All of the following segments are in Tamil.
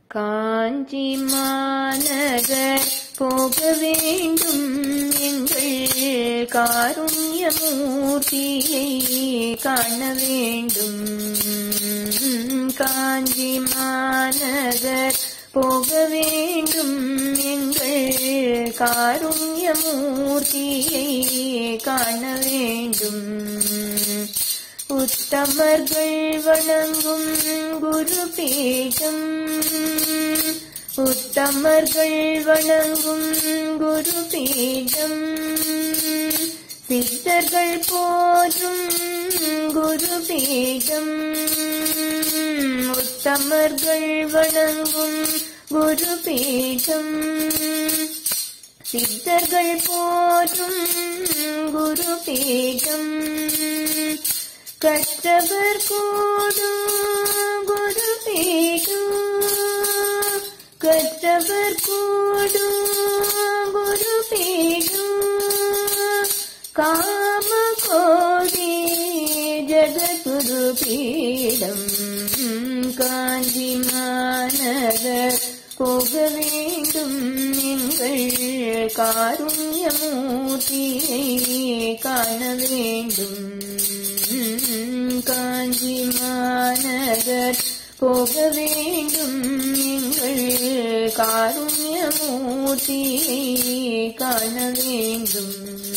காஞ்சி மாநகர் போக வேண்டும் எங்கள் காருண்யமூர்த்தியை காண வேண்டும் காஞ்சி மாநகர் போக வேண்டும் எங்கள் காருண்யமூர்த்தியை காண வேண்டும் உத்தமர்கள் வணங்கும் குரு பீடம் உத்தமர்கள் வணங்கும் குரு பீடம் சித்தர்கள் போற்றும் குரு பீடம் உத்தமர்கள் வணங்கும் குரு பீடம் சித்தர்கள் போற்றும் குரு பீடம் கற்றவர் கூடும் குரு பீடம் கற்றவர் கூடும் குரு பீடம் காம கோடி ஜகத்குரு பீடம் காஞ்சி மாநகர் போக வேண்டும் எங்கள் காருண்யமூர்த்தியை காண வேண்டும் காஞ்சி மாநகர் போக வேண்டும் எங்கள் காருண்யமூர்த்தியை காண வேண்டும்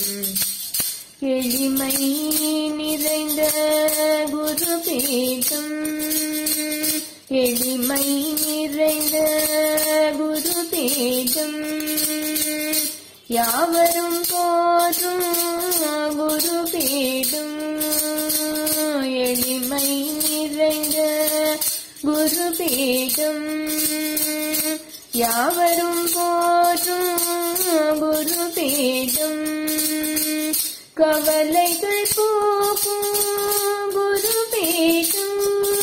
எளிமை நிறைந்த குரு பீடம் எளிமை நிறைந்த குரு பீடம் யாவரும் போதும் குரு பீடம் எளிமை நிறைந்த குரு பீடம் யாவரும் போதும் குரு பீடம் கவலைகள் போகும் குரு பீடம்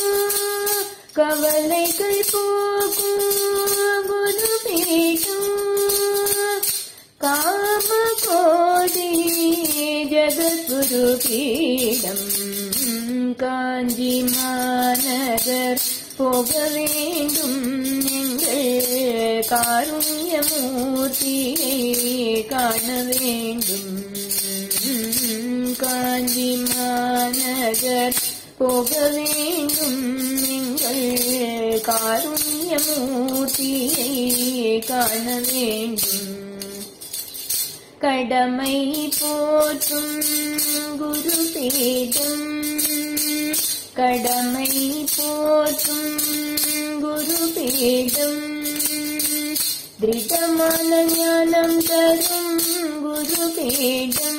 கவலைகள் போகும் குரு பீடம் காம கோடி ஜகத்குரு பீடம் காஞ்சி மாநகர் போக வேண்டும் எங்கள் காருண்யமூர்த்தியை காண வேண்டும் காஞ்சி மாநகர் போக வேண்டும் எங்கள் காருண்யமூர்த்தியை காண வேண்டும் கடமை போற்றும் குரு பீடம் கடமை போற்றும் குரு பீடம் திருடமான ஞானம் தரும் குரு பீடம்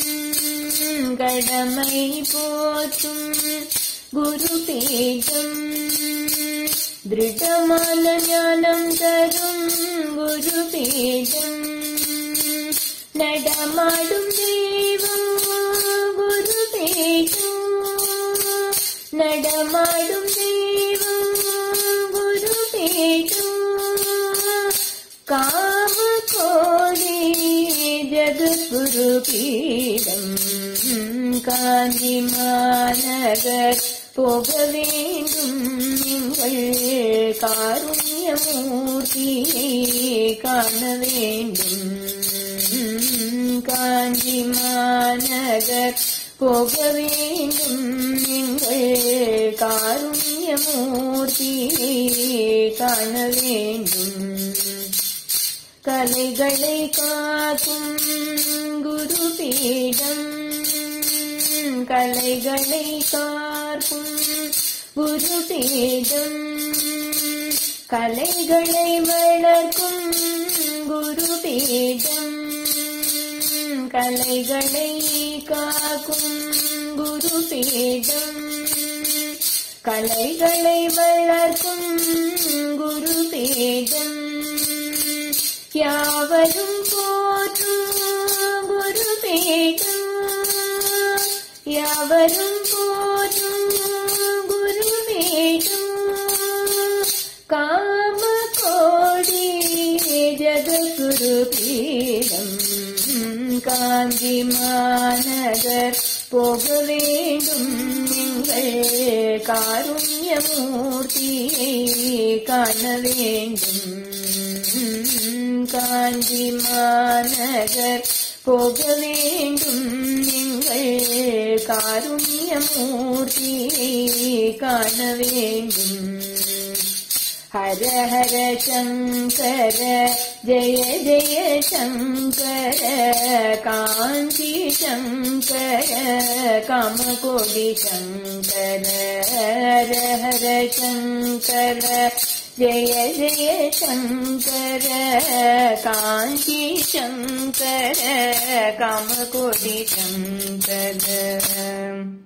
கடமை போற்றும் குரு பீடம் திருடமான ஞானம் தரும் குரு பீடம் நடமாடும் தெய்வம் குரு பீடம் நடமாடும் தெய்வம் குரு பீடம் காம கோடி ஜகத்குரு பீடம் காந்தி மாநகர் போக வேண்டும் எங்கள் காருண்யமூர்த்தியை காண வேண்டும் காஞ்சி மாநகர் போக வேண்டும் எங்கள் காருண்யமூர்த்தியை காண வேண்டும் கலைகளை காக்கும் குரு பீடம் கலைகளை காக்கும் குரு பீடம் கலைகளை வளர்க்கும் குரு பீடம் கலைகளை காக்கும் குரு பீடம் கலைகளை வளர்க்கும் குரு பீடம் யாவரும் போற்றும் குரு பீடம் யாவரும் போற்றும் குரு பீடம் காம கோடி ஜகத்குரு பீடம் காஞ்சி மாநகர் போக வேண்டும் எங்கள் காருண்யமூர்த்தியை காண வேண்டும் காஞ்சி மாநகர் போக வேண்டும் எங்கள் காருண்யமூர்த்தியை காண வேண்டும் ஹர ஹர சங்கர ஜய ஜய சங்கர காஞ்சி சங்கர காமகோடி சங்கர ஹர ஹர சங்கர ஜய ஜய சங்கர காஞ்சி சங்கர காமகோடி சங்கர